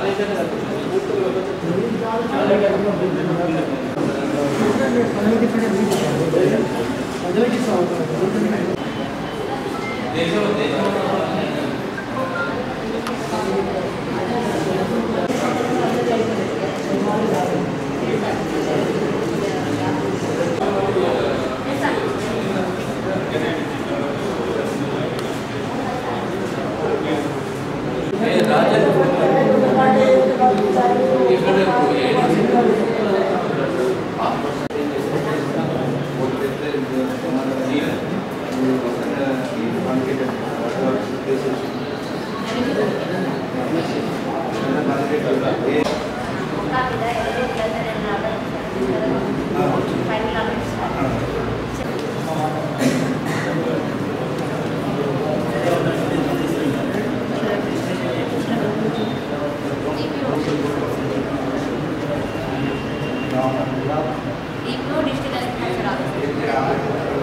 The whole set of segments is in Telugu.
ఇప్పుడు డిస్ట్రిక్ట్ అగ్రికల్చర్ ఆఫీసర్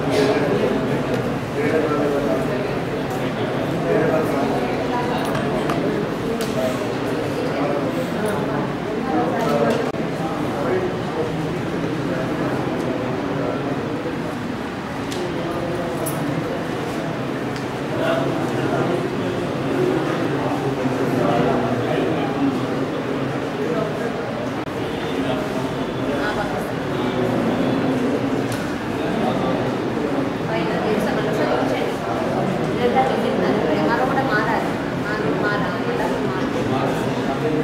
పైన దేశంలో చదివించండి లేదా విజిట్ ఎమ్మారో కూడా మారాలి మారు మారాలి మారాలి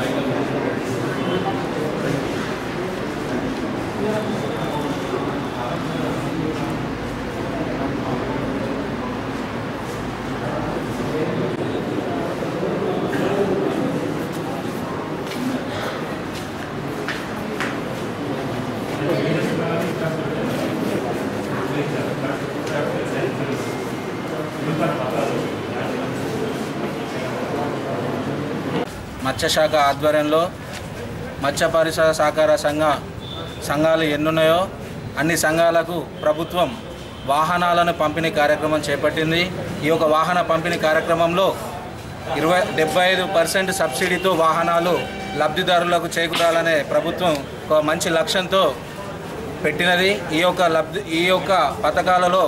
మత్స్యశాఖ ఆధ్వర్యంలో మత్స్య పరిసర సహకార సంఘ సంఘాలు ఎన్నున్నాయో అన్ని సంఘాలకు ప్రభుత్వం వాహనాలను పంపిణీ కార్యక్రమం చేపట్టింది ఈ యొక్క వాహన పంపిణీ కార్యక్రమంలో ఇరవై డెబ్బై ఐదు పర్సెంట్ సబ్సిడీతో వాహనాలు లబ్ధిదారులకు చేకూరాలనే ప్రభుత్వం ఒక మంచి లక్ష్యంతో పెట్టినది ఈ యొక్క లబ్ధి ఈ యొక్క పథకాలలో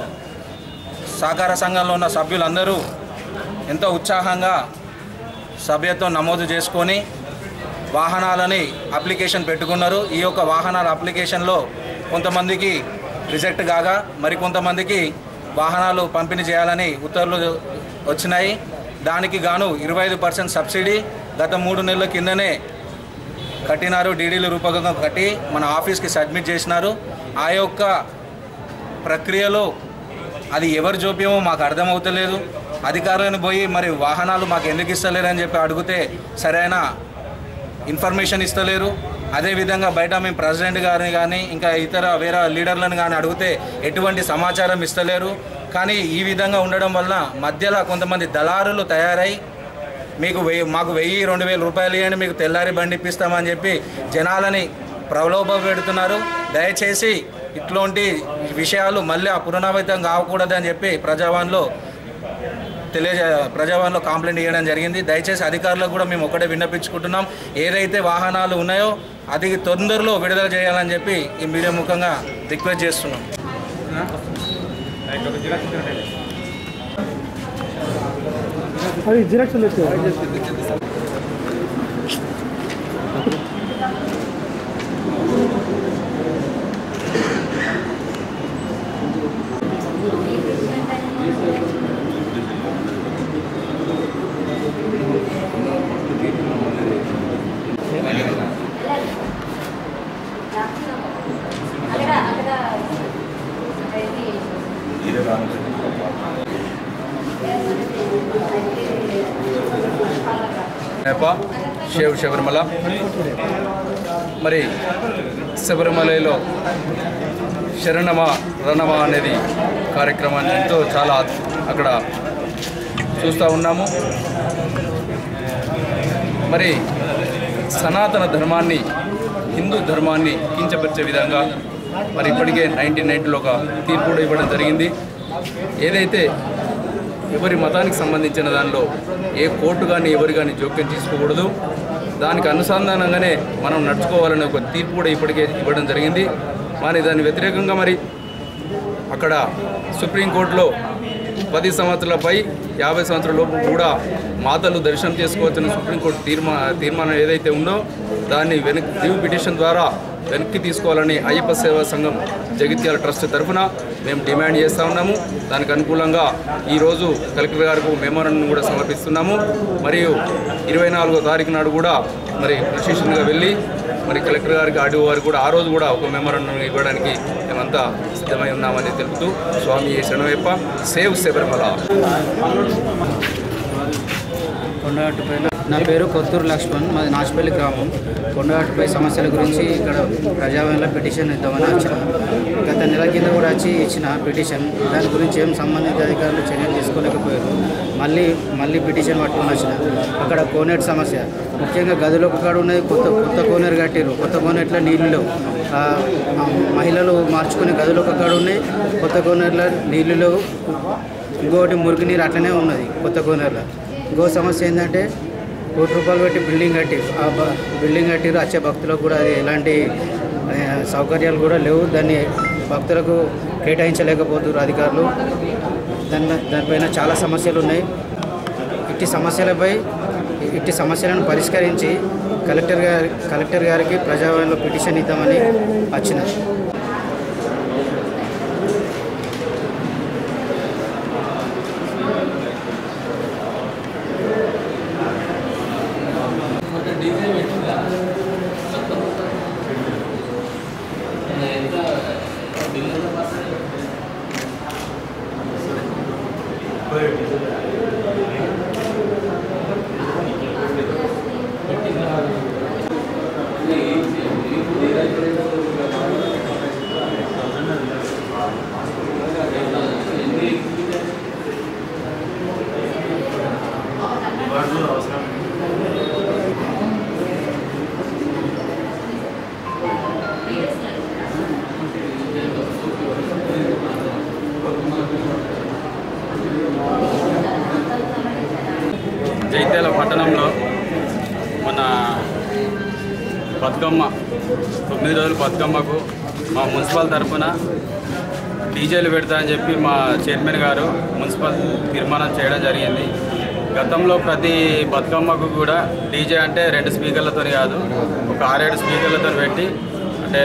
సహకార సంఘంలో ఉన్న సభ్యులందరూ ఎంతో ఉత్సాహంగా సభ్యత్వం నమోదు చేసుకొని వాహనాలని అప్లికేషన్ పెట్టుకున్నారు ఈ యొక్క వాహనాల అప్లికేషన్లో కొంతమందికి రిజెక్ట్ కాగా మరికొంతమందికి వాహనాలు పంపిణీ చేయాలని ఉత్తర్వులు వచ్చినాయి దానికి గాను ఇరవై ఐదు పర్సెంట్ సబ్సిడీ గత మూడు నెలల కిందనే కట్టినారు డీడీలు రూపకంగా కట్టి మన ఆఫీస్కి సబ్మిట్ చేసినారు ఆ యొక్క ప్రక్రియలో అది ఎవరి జోప్యమో మాకు అర్థమవుతలేదు అధికారులను పోయి మరి వాహనాలు మాకు ఎందుకు ఇస్తలేరని చెప్పి అడిగితే సరైన ఇన్ఫర్మేషన్ ఇస్తలేరు అదేవిధంగా బయట మేము ప్రెసిడెంట్ గారిని కానీ ఇంకా ఇతర వేరే లీడర్లను కానీ అడిగితే ఎటువంటి సమాచారం ఇస్తలేరు కానీ ఈ విధంగా ఉండడం వల్ల మధ్యలో కొంతమంది దళారులు తయారై మీకు వెయ్యి మాకు వెయ్యి రెండు వేల రూపాయలు ఇవ్వండి మీకు తెల్లారి బండి ఇప్పిస్తామని చెప్పి జనాలని ప్రలోభ పెడుతున్నారు దయచేసి ఇట్లాంటి విషయాలు మళ్ళీ పునరావృతం కాకూడదని చెప్పి ప్రజావాన్లో తెలియజే ప్రజావాన్లో కంప్లైంట్ ఇవ్వడం జరిగింది దయచేసి అధికారులకు కూడా మేము ఒకటే విన్నపించుకుంటున్నాం ఏదైతే వాహనాలు ఉన్నాయో అది తొందరలో విడుదల చేయాలని చెప్పి ఈ మీడియా ముఖంగా రిక్వెస్ట్ చేస్తున్నాం అది జిరాక్స్ ఉండొచ్చు అక్కడ అక్కడ నేప శివ శబరిమల మరి శబరిమలలో శరణమా రణమా అనేది కార్యక్రమాన్ని ఎంతో చాలా అక్కడ చూస్తూ ఉన్నాము మరి సనాతన ధర్మాన్ని హిందూ ధర్మాన్ని కించపరిచే విధంగా మరి ఇప్పటికే నైన్టీన్ నైన్టీలో ఒక తీర్పు కూడా ఇవ్వడం జరిగింది ఏదైతే ఎవరి మతానికి సంబంధించిన దానిలో ఏ కోర్టు కానీ ఎవరు కానీ జోక్యం తీసుకోకూడదు దానికి అనుసంధానంగానే మనం నడుచుకోవాలనే ఒక తీర్పు కూడా ఇప్పటికే ఇవ్వడం జరిగింది మరి దాని వ్యతిరేకంగా మరి అక్కడ సుప్రీంకోర్టులో పది సంవత్సరాలపై యాభై సంవత్సరాల లోపు కూడా మాతలు దర్శనం చేసుకోవచ్చని సుప్రీంకోర్టు తీర్మా తీర్మానం ఏదైతే ఉందో దాన్ని వెనక్కి రివ్యూ పిటిషన్ ద్వారా వెనక్కి తీసుకోవాలని అయ్యప్ప సేవా సంఘం జగిత్యాల ట్రస్ట్ తరఫున మేము డిమాండ్ చేస్తూ ఉన్నాము దానికి అనుకూలంగా ఈరోజు కలెక్టర్ గారికి మెమోరాండం కూడా సమర్పిస్తున్నాము మరియు ఇరవై నాలుగో తారీఖు నాడు కూడా మరి ప్రొసీషన్గా వెళ్ళి మరి కలెక్టర్ గారికి ఆర్డీఓ గారికి కూడా ఆ రోజు కూడా ఒక మెమోరాండం ఇవ్వడానికి మేమంతా సిద్ధమై ఉన్నామని తెలుపుతూ స్వామి శరణవైప సేవ్ శబరిమల కొండగట్టుపై నా పేరు కొత్తూరు లక్ష్మణ్ మాది నాచుపల్లి గ్రామం కొండగట్టుపై సమస్యల గురించి ఇక్కడ ప్రజాభవన్లో పిటిషన్ ఇద్దామని వచ్చిన గత నెల కింద కూడా వచ్చి ఇచ్చిన పిటిషన్ దాని గురించి ఏం సంబంధిత అధికారులు చర్యలు తీసుకోలేకపోయారు మళ్ళీ మళ్ళీ పిటిషన్ పట్టుకొని వచ్చిన అక్కడ కోనేరు సమస్య ముఖ్యంగా గదిలో కాడ ఉన్నది కొత్త కొత్త కోనేరు కట్టారు కొత్త కోనేరులో నీళ్ళు లేవు. ఆ, ఆ, మహిళలు మార్చుకునే గదిలో ఒక కాడ ఉన్నాయి కొత్త కోనేరులో నీళ్ళు లేవు ఇంకోటి మురికి నీరు అట్లనే ఉన్నది కొత్త కోనేరులో ఇంకో సమస్య ఏంటంటే కోటి రూపాయలు పెట్టి బిల్డింగ్ కట్టిరు ఆ బ- బిల్డింగ్ కట్టిరు వచ్చే భక్తులకు కూడా అది ఎలాంటి ఆ, సౌకర్యాలు కూడా లేవు దాన్ని భక్తులకు కేటాయించలేకపోతున్నారు అధికారులు దాని దానిపైన చాలా సమస్యలు ఉన్నాయి ఇట్టి సమస్యలపై ఇట్టి సమస్యలను పరిష్కరించి కలెక్టర్ గారి కలెక్టర్ గారికి ప్రజాభవన్లో పిటిషన్ ఇద్దామని వచ్చిన జైత్యాల పట్టణంలో మన బతుకమ్మ తొమ్మిది రోజుల బతుకమ్మకు మా మున్సిపల్ తరఫున డీజేలు పెడతా అని చెప్పి మా చైర్మన్ గారు మున్సిపల్ తీర్మానం చేయడం జరిగింది గతంలో ప్రతి బతుకమ్మకు కూడా డీజే అంటే రెండు స్పీకర్లతో కాదు ఒక ఆరేడు స్పీకర్లతో పెట్టి అంటే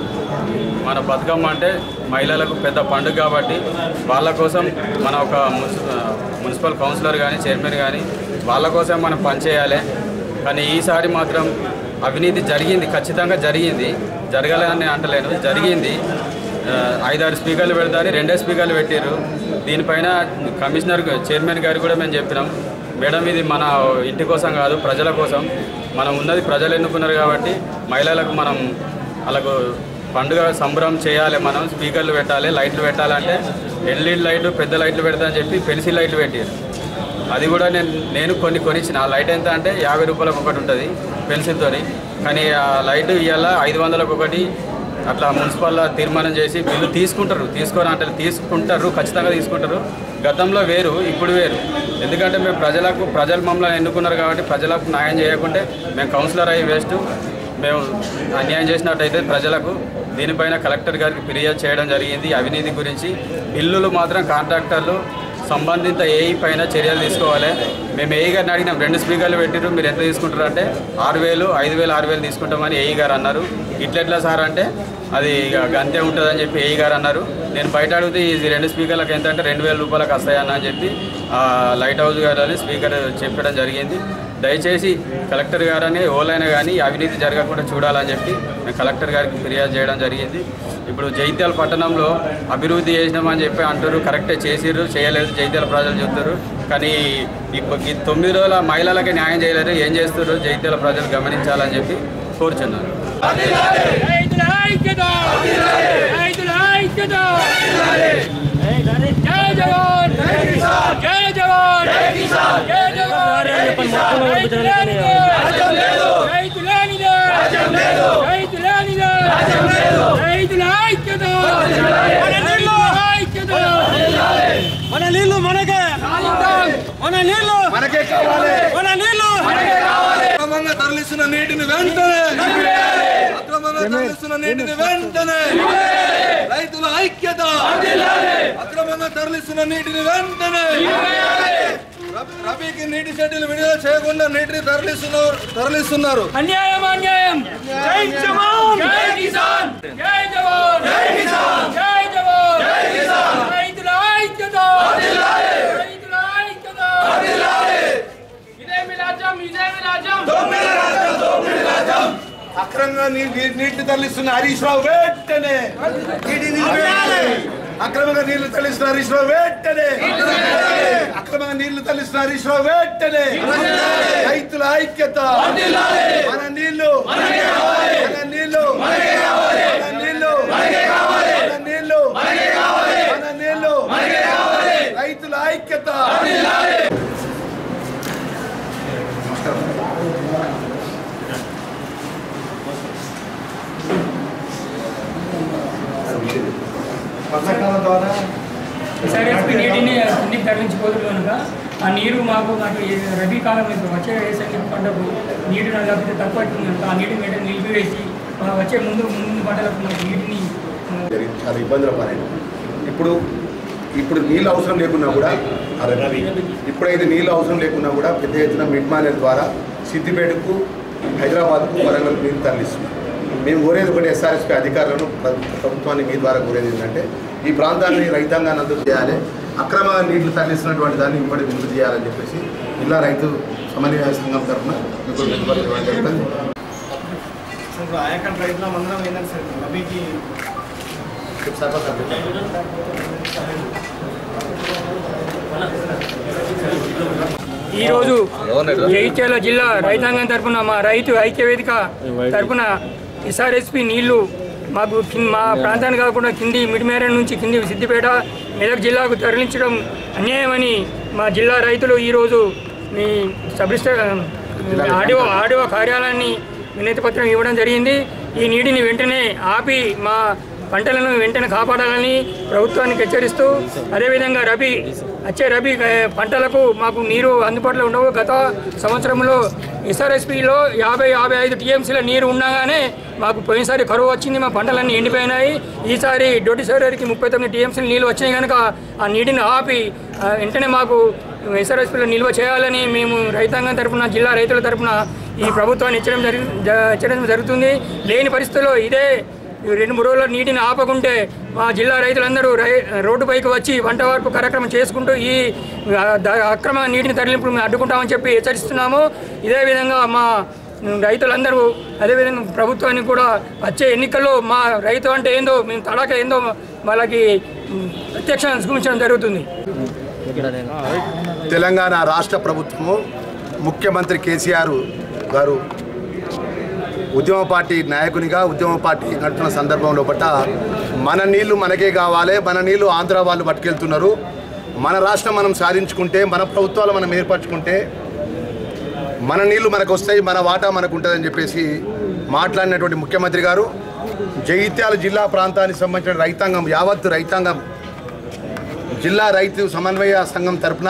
మన బతుకమ్మ అంటే మహిళలకు పెద్ద పండుగ కాబట్టి వాళ్ళ కోసం మన ఒక మున్సి- మున్సిపల్ కౌన్సిలర్ కానీ చైర్మన్ కానీ వాళ్ళ కోసం మనం పనిచేయాలి కానీ ఈసారి మాత్రం అవినీతి జరిగింది ఖచ్చితంగా జరిగింది జరగాలని నేను అంటలేను జరిగింది ఆ, ఐదారు స్పీకర్లు పెడతారని రెండే స్పీకర్లు పెట్టారు దీనిపైన కమిషనర్ చైర్మన్ గారు కూడా మేము చెప్పినాం మేడం ఇది మన ఇంటి కోసం కాదు ప్రజల కోసం మనం ఉన్నది ప్రజలు ఎన్నుకున్నారు కాబట్టి మహిళలకు మనం అలాగూ పండుగ సంబరం చేయాలి మనం స్పీకర్లు పెట్టాలి లైట్లు పెట్టాలంటే ఎల్ఈడి లైట్ పెద్ద లైట్లు పెడతా అని చెప్పి పెన్సిల్ లైట్లు పెట్టారు అది కూడా నేను నేను కొన్ని కొనిచ్చిన ఆ లైట్ ఎంత అంటే యాభై రూపాయలకు ఒకటి ఉంటుంది పెన్సిల్తోని కానీ ఆ లైట్ ఇవాళ ఐదు వందలకు ఒకటి అట్లా మున్సిపల్ తీర్మానం చేసి బిల్లు తీసుకుంటారు తీసుకొని అంటే తీసుకుంటారు ఖచ్చితంగా తీసుకుంటారు గతంలో వేరు ఇప్పుడు వేరు ఎందుకంటే మేము ప్రజలకు ప్రజలు మమ్మల్ని ఎన్నుకున్నారు కాబట్టి ప్రజలకు న్యాయం చేయకుంటే మేము కౌన్సిలర్ అయ్యి వేస్ట్ మేము అన్యాయం చేసినట్టయితే ప్రజలకు దీనిపైన కలెక్టర్ గారికి ఫిర్యాదు చేయడం జరిగింది అవినీతి గురించి బిల్లులు మాత్రం కాంట్రాక్టర్లు సంబంధిత ఏఈ పైన చర్యలు తీసుకోవాలి మేము ఏఈ గారిని అడిగినాం రెండు స్పీకర్లు పెట్టిరు మీరు ఎంత తీసుకుంటారు అంటే ఆరు వేలు ఐదు వేలు ఆరు వేలు తీసుకుంటామని ఏఈ గారు అన్నారు ఇట్లెట్లా సార్ అంటే అది ఇక గంతే ఉంటుందని చెప్పి ఏఈ గారు అన్నారు నేను బయట అడిగితే ఈ రెండు స్పీకర్లకు ఎంత అంటే రెండు వేల రూపాయలకు వస్తాయన్న అని చెప్పి ఆ లైట్ హౌస్ గారు అని స్పీకర్ చెప్పడం జరిగింది దయచేసి కలెక్టర్ గారని ఓలైనా కానీ అవినీతి జరగకుండా చూడాలని చెప్పి మేము కలెక్టర్ గారికి ఫిర్యాదు చేయడం జరిగింది ఇప్పుడు జైత్యాల పట్టణంలో అభివృద్ధి చేసినామని చెప్పి అంటారు కరెక్టే చేసిర్రు చేయలేదు జైత్యాల ప్రజలు చెప్తారు కానీ ఇప్పుడు ఈ తొమ్మిది రోజుల మహిళలకి న్యాయం చేయలేరు ఏం చేస్తారు జైత్యాల ప్రజలు గమనించాలని చెప్పి కోరుచున్నారు రైతుల ఐక్యత రైతుల ఐక్యత జై జవాన్ జై జవాన్ జై జవాన్ రైతులేనిదే రైతులేనిదే రైతులేనిదే రైతుల ఐక్యత మన నీళ్ళు ఐక్యత మన నీళ్ళు మనకే మన నీళ్ళు మనకే కావాలి మన నీళ్ళు మనకే కావాలి తరలిస్తున్న నీటిని వెంటనే అక్రమంగా తరలిస్తున్న నీటిని వెంటనే రైతుల ఐక్యత అక్రమంగా తరలిస్తున్న నీటిని వెంటనే రబీ- రబీకి నీటి షెడ్యూల్ విడుదల చేయకుండా నీటిని తరలిస్తున్నారు తరలిస్తున్నారు అన్యాయం అన్యాయం జై జవాన్ జై కిసాన్ జై జవాన్ జై కిసాన్ జై జవాన్ జై కిసాన్ రైతుల ఐక్యత రైతుల ఐక్యత ఇదేమి రాజ్యం ఇదేమి రాజ్యం అక్రమంగా నీ- నీ- నీటిని తరలిస్తున్న హరీష్ రావు వెంటనే నీటిని నిలిపేయాలి. అక్రమంగా నీళ్లు తరలిస్తున్న హరీష్ రావు వెంటనే అక్రమంగా నీళ్లు తరలిస్తున్న హరీష్ రావు వెంటనే రైతుల ఐక్యత మన నీళ్లు మన నీళ్లు మన నీళ్లు మన నీళ్లు మన నీళ్లు రైతుల ఐక్యత వర్షాకాలం ద్వారా ఎస్ఆర్ఎస్పి నీటిని కిందికి తరలించిపోతుంది కనుక ఆ నీరు మాకు నాకు ఈ రబీ కాలం ఇప్పుడు వచ్చే వేసంగి పంటకు నీరు లేకపోతే తక్కువ అవుతుంది కనుక ఆ నీటిని వెంటనే నిలిపివేసి ఆ వచ్చే ముందు ముందు పంటలకు మనకు నీటిని ఆ, జరిగింది చాలా ఇబ్బందులు పడాయి ఇప్పుడు ఇప్పుడు నీళ్ళు అవసరం లేకున్నా కూడా అరే రవి ఇప్పుడైతే నీళ్ళు అవసరం లేకున్నా కూడా పెద్ద ఎత్తున మిడ్ మానేర్ ద్వారా సిద్దిపేటకు హైదరాబాద్కు వరంగల్ నీళ్ళు తరలిస్తున్నాం మేము కోరేది ఒకటి ఎస్ఆర్ఎస్పీ అధికారులను ప్ర- ప్రభుత్వాన్ని మీ ద్వారా కోరేది ఏంటంటే ఈ ప్రాంతాన్ని రైతాంగాన్ని అందరూ చేయాలి అక్రమ నీళ్లు తరలిస్తున్నటువంటి దాన్ని ఇప్పటి విడుదల చేయాలని చెప్పేసి జిల్లా రైతు సమన్వయ సంఘం తరఫున మీకు వినతి ఇవ్వడం జరుగుతుంది ఆయకన్ రైతుల మందరం ఏంటంటే సార్ రబీకి ఈరోజు జగిత్యాల జిల్లా రైతాంగం తరపున మా రైతు ఐక్య వేదిక తరపున ఎస్ఆర్ఎస్పి నీళ్లు మాకు కిం- మా ప్రాంతానికి కాకుండా కింది మిడిమేర నుంచి కింది సిద్దిపేట మెదక్ జిల్లాకు తరలించడం అన్యాయమని మా జిల్లా రైతులు ఈరోజు మీ సబ్ రిజిస్టర్ ఆడియో ఆడియో కార్యాలయాన్ని వినతి పత్రం ఇవ్వడం జరిగింది ఈ నీటిని వెంటనే ఆపి మా పంటలను వెంటనే కాపాడాలని ప్రభుత్వానికి హెచ్చరిస్తూ అదేవిధంగా రబీ వచ్చే రబీ ఆ, పంటలకు మాకు నీరు అందుబాటులో ఉండవు గత సంవత్సరంలో ఎస్ఆర్ఎస్పిలో యాభై యాభై ఐదు టీఎంసీల నీరు ఉండగానే మాకు పోయినసారి కరువు వచ్చింది మా పంటలన్నీ ఎండిపోయినాయి ఈసారి డొడ్డి సైడర్కి ముప్పై తొమ్మిది టీఎంసీలు నీళ్ళు వచ్చినాయి కనుక ఆ నీటిని ఆపి ఆ, వెంటనే మాకు ఎస్ఆర్ఎస్పీలో నిల్వ చేయాలని మేము రైతాంగం తరపున జిల్లా రైతుల తరపున ఈ ప్రభుత్వాన్ని హెచ్చరించడం జరి జ- హెచ్చరించడం జరుగుతుంది లేని పరిస్థితుల్లో ఇదే ఈ రెండు మూడు రోజుల నీటిని ఆపకుంటే మా జిల్లా రైతులందరూ రై రోడ్డుపైకి వచ్చి వంట వార్పు కార్యక్రమం చేసుకుంటూ ఈ ఆ, ద- అక్రమ నీటిని తరలింపు మేము అడ్డుకుంటామని చెప్పి హెచ్చరిస్తున్నాము ఇదే విధంగా మా రైతులందరూ అదేవిధంగా ప్రభుత్వానికి కూడా వచ్చే ఎన్నికల్లో మా రైతు అంటే ఏందో మేము తడాక ఏందో వాళ్ళకి ఉమ్, ప్రత్యక్ష చూపించడం జరుగుతుంది తెలంగాణ రాష్ట్ర ప్రభుత్వము ముఖ్యమంత్రి కేసీఆర్ గారు ఉద్యమ పార్టీ నాయకునిగా ఉద్యమ పార్టీ నడుపుతున్న సందర్భంలో పట్ట మన నీళ్లు మనకే కావాలి మన నీళ్లు ఆంధ్ర వాళ్ళు పట్టుకెళ్తున్నారు మన రాష్ట్రం మనం సాధించుకుంటే మన ప్రభుత్వాలు మనం ఏర్పరచుకుంటే మన నీళ్లు మనకు వస్తాయి మన వాటా మనకు ఉంటుందని చెప్పేసి మాట్లాడినటువంటి ముఖ్యమంత్రి గారు జగిత్యాల జిల్లా ప్రాంతానికి సంబంధించిన రైతాంగం యావత్తు రైతాంగం జిల్లా రైతు సమన్వయ సంఘం తరపున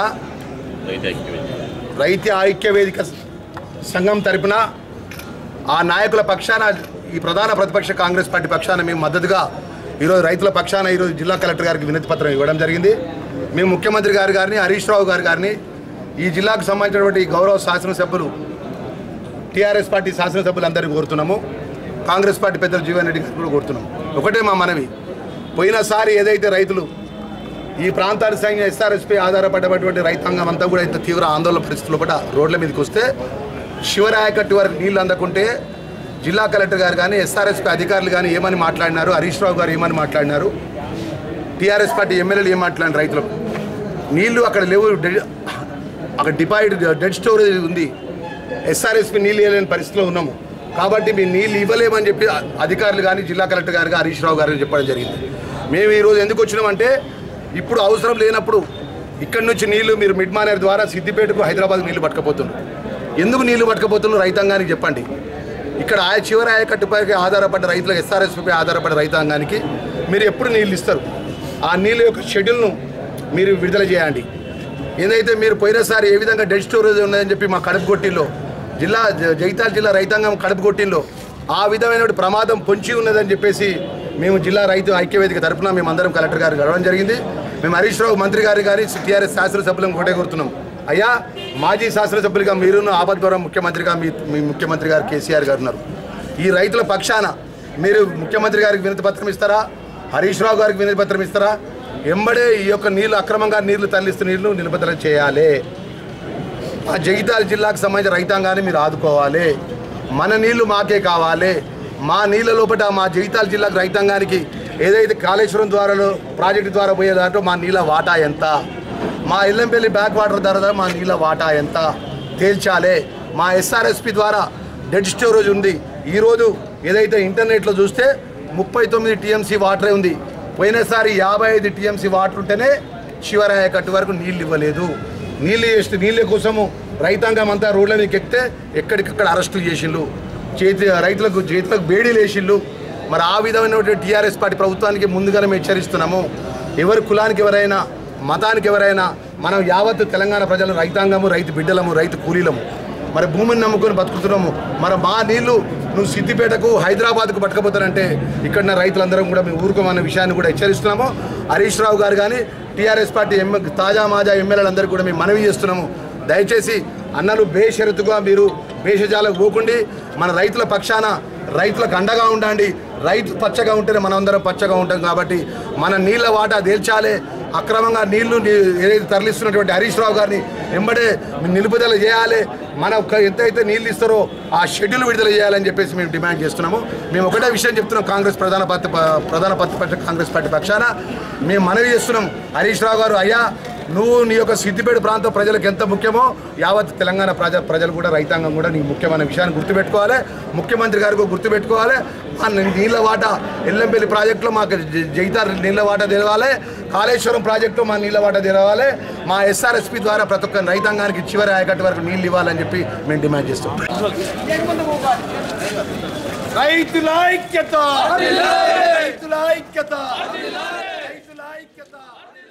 రైతు ఐక్య వేదిక సంఘం తరపున ఆ నాయకుల పక్షాన ఈ ప్రధాన ప్రతిపక్ష కాంగ్రెస్ పార్టీ పక్షాన మేము మద్దతుగా ఈరోజు రైతుల పక్షాన ఈరోజు జిల్లా కలెక్టర్ గారికి వినతి పత్రం ఇవ్వడం జరిగింది మేము ముఖ్యమంత్రి గారి గారిని హరీష్ రావు గారి గారిని ఈ జిల్లాకు సంబంధించినటువంటి గౌరవ శాసనసభ్యులు టీఆర్ఎస్ పార్టీ శాసనసభ్యులందరినీ కోరుతున్నాము కాంగ్రెస్ పార్టీ పెద్దలు జీవన్ రెడ్డి గారు కూడా కోరుతున్నాము ఒకటే మా మనవి పోయినసారి ఏదైతే రైతులు ఈ ప్రాంతానికి సంఘ ఎస్ఆర్ఎస్పై ఆధారపడేటువంటి రైతాంగం అంతా కూడా ఇంత తీవ్ర ఆందోళన పరిస్థితుల్లో కూడా రోడ్ల మీదకి వస్తే శివరాయకట్టు వరకు నీళ్ళు అందకుంటే జిల్లా కలెక్టర్ గారు కానీ ఎస్ఆర్ఎస్పీ అధికారులు కానీ ఏమని మాట్లాడినారు హరీష్ రావు గారు ఏమని మాట్లాడినారు టీఆర్ఎస్ పార్టీ ఎమ్మెల్యేలు ఏం మాట్లాడిన రైతులకు నీళ్లు అక్కడ లేవు డెడ్- అక్కడ డిపాజిట్ డెడ్ స్టోరేజ్ ఉంది ఎస్ఆర్ఎస్పీ నీళ్ళు ఇవ్వలేని పరిస్థితిలో ఉన్నాము కాబట్టి మేము నీళ్ళు ఇవ్వలేమని చెప్పి అ- అధికారులు కానీ జిల్లా కలెక్టర్ గారు హరీష్ రావు గారు చెప్పడం జరిగింది మేము ఈరోజు ఎందుకు వచ్చినామంటే ఇప్పుడు అవసరం లేనప్పుడు ఇక్కడి నుంచి నీళ్లు మీరు మిడ్ మానేర్ ద్వారా సిద్దిపేటకు హైదరాబాద్ నీళ్లు పట్టుకపోతున్నారు ఎందుకు నీళ్లు పట్టుకపోతున్నారు రైతాంగానికి చెప్పండి ఇక్కడ ఆ చివరి ఆయకట్టుపై ఆధారపడ్డ రైతులకు ఎస్ఆర్ఎస్పీపై ఆధారపడ్డ రైతాంగానికి మీరు ఎప్పుడు నీళ్ళు ఇస్తారు ఆ నీళ్ళ యొక్క షెడ్యూల్ను మీరు విడుదల చేయండి ఏదైతే మీరు పోయినసారి ఏ విధంగా డెడ్ స్టోరేజ్ ఉన్నదని చెప్పి మా కడుపు కొట్టిల్లో జిల్లా జ- జగిత్యాల జిల్లా రైతాంగం కడుపు కొట్టిందో ఆ విధమైన ప్రమాదం పొంచి ఉన్నదని చెప్పేసి మేము జిల్లా రైతు ఐక్యవేదిక తరపున మేము అందరం కలెక్టర్ గారికి గడవడం జరిగింది మేము హరీష్ రావు మంత్రి గారి కానీ టీఆర్ఎస్ శాసనసభ్యులను ఒకటే కోరుతున్నాం అయ్యా మాజీ శాసనసభ్యులుగా మీరును ఆపద్వరం ముఖ్యమంత్రిగా మీ మీ ముఖ్యమంత్రి గారు కేసీఆర్ గారు ఉన్నారు ఈ రైతుల పక్షాన మీరు ముఖ్యమంత్రి గారికి వినతి పత్రం ఇస్తారా హరీష్ రావు గారికి వినతి పత్రం ఇస్తారా ఎంబడే ఈ యొక్క నీళ్లు అక్రమంగా నీళ్లు తరలిస్తున్న నీళ్లు నిలుపుదల చేయాలి ఆ జగిత్యాల జిల్లాకు సంబంధించిన రైతాంగాన్ని మీరు ఆదుకోవాలి మన నీళ్లు మాకే కావాలి మా నీళ్ళ లోపల మా జగిత్యాల జిల్లాకు రైతాంగానికి ఏదైతే కాళేశ్వరం ద్వారాలో ప్రాజెక్టు ద్వారా పోయే దాంట్లో మా నీళ్ళ వాటా ఎంత మా ఇల్లంపల్లి బ్యాక్ వాటర్ ద్వారా మా నీళ్ళ వాటా ఎంత తేల్చాలి మా ఎస్ఆర్ఎస్పి ద్వారా డెడ్ స్టోరేజ్ ఉంది ఈరోజు ఏదైతే ఇంటర్నెట్లో చూస్తే ముప్పై తొమ్మిది టీఎంసీ వాటరే ఉంది పోయినసారి యాభై ఐదు టీఎంసీ వాటర్ ఉంటేనే శివరాయ కట్టు వరకు నీళ్ళు ఇవ్వలేదు నీళ్ళు చేస్తే నీళ్ళ కోసము రైతాంగం అంతా రోడ్ల మీదకి ఎక్కితే ఎక్కడికక్కడ అరెస్టులు చేసిండ్రు చేతి రైతులకు చేతులకు బేడీలు వేసిండ్రు మరి ఆ విధమైన టీఆర్ఎస్ పార్టీ ప్రభుత్వానికి ముందుగానే మేము హెచ్చరిస్తున్నాము ఎవరి కులానికి ఎవరైనా మతానికి ఎవరైనా మనం యావత్ తెలంగాణ ప్రజలు రైతాంగము రైతు బిడ్డలము రైతు కూలీలము మరి భూమిని నమ్ముకొని బతుకుతున్నాము మరి మా నీళ్లు నువ్వు సిద్దిపేటకు హైదరాబాద్కు పట్టుకపోతానంటే ఇక్కడ ఉన్న రైతులందరం కూడా మేము ఊరుకోమన్న విషయాన్ని కూడా హెచ్చరిస్తున్నాము హరీష్ రావు గారు కానీ టీఆర్ఎస్ పార్టీ ఎమ్మె తాజా మాజా ఎమ్మెల్యేలందరూ కూడా మేము మనవి చేస్తున్నాము దయచేసి అన్నలు బేషరతుగా మీరు భేషజాలకు పోకుండి మన రైతుల పక్షాన రైతులకు అండగా ఉండండి రైతు పచ్చగా ఉంటేనే మనమందరం పచ్చగా ఉంటాం కాబట్టి మన నీళ్ళ వాటా తేల్చాలి అక్రమంగా నీళ్లు ని- ఏదైతే తరలిస్తున్నటువంటి హరీష్ రావు గారిని వెంబడే నిలుపుదల చేయాలి మన ఒక్క ఎంతైతే నీళ్ళు ఇస్తారో ఆ షెడ్యూల్ విడుదల చేయాలని చెప్పేసి మేము డిమాండ్ చేస్తున్నాము మేము ఒకటే విషయం చెప్తున్నాం కాంగ్రెస్ ప్రధాన పార్టీ ప్రధాన ప్రతిపక్ష కాంగ్రెస్ పార్టీ పక్షాన మేము మనవి చేస్తున్నాం హరీష్ రావు గారు అయ్యా నువ్వు నీ యొక్క సిద్దిపేట ప్రాంత ప్రజలకు ఎంత ముఖ్యమో యావత్ తెలంగాణ ప్రజ ప్రజలు కూడా రైతాంగం కూడా నీకు ముఖ్యమైన విషయాన్ని గుర్తుపెట్టుకోవాలి ముఖ్యమంత్రి గారికి గుర్తుపెట్టుకోవాలి ఆ నీళ్ళ వాటా ఎల్లంపల్లి ప్రాజెక్టులో మాకు జ- జగితార్ నీళ్ళ వాటా తెలవాలి కాళేశ్వరం ప్రాజెక్టులో మా నీళ్ళ వాటా తెలవాలి మా ఎస్ఆర్ఎస్పి ద్వారా ప్రతి ఒక్క రైతాంగానికి చివరి ఆయకట్టు వరకు నీళ్ళు ఇవ్వాలని చెప్పి మేము డిమాండ్ చేస్తాం రైతుల ఐక్యత రైతుల ఐక్యత రైతుల ఐక్యత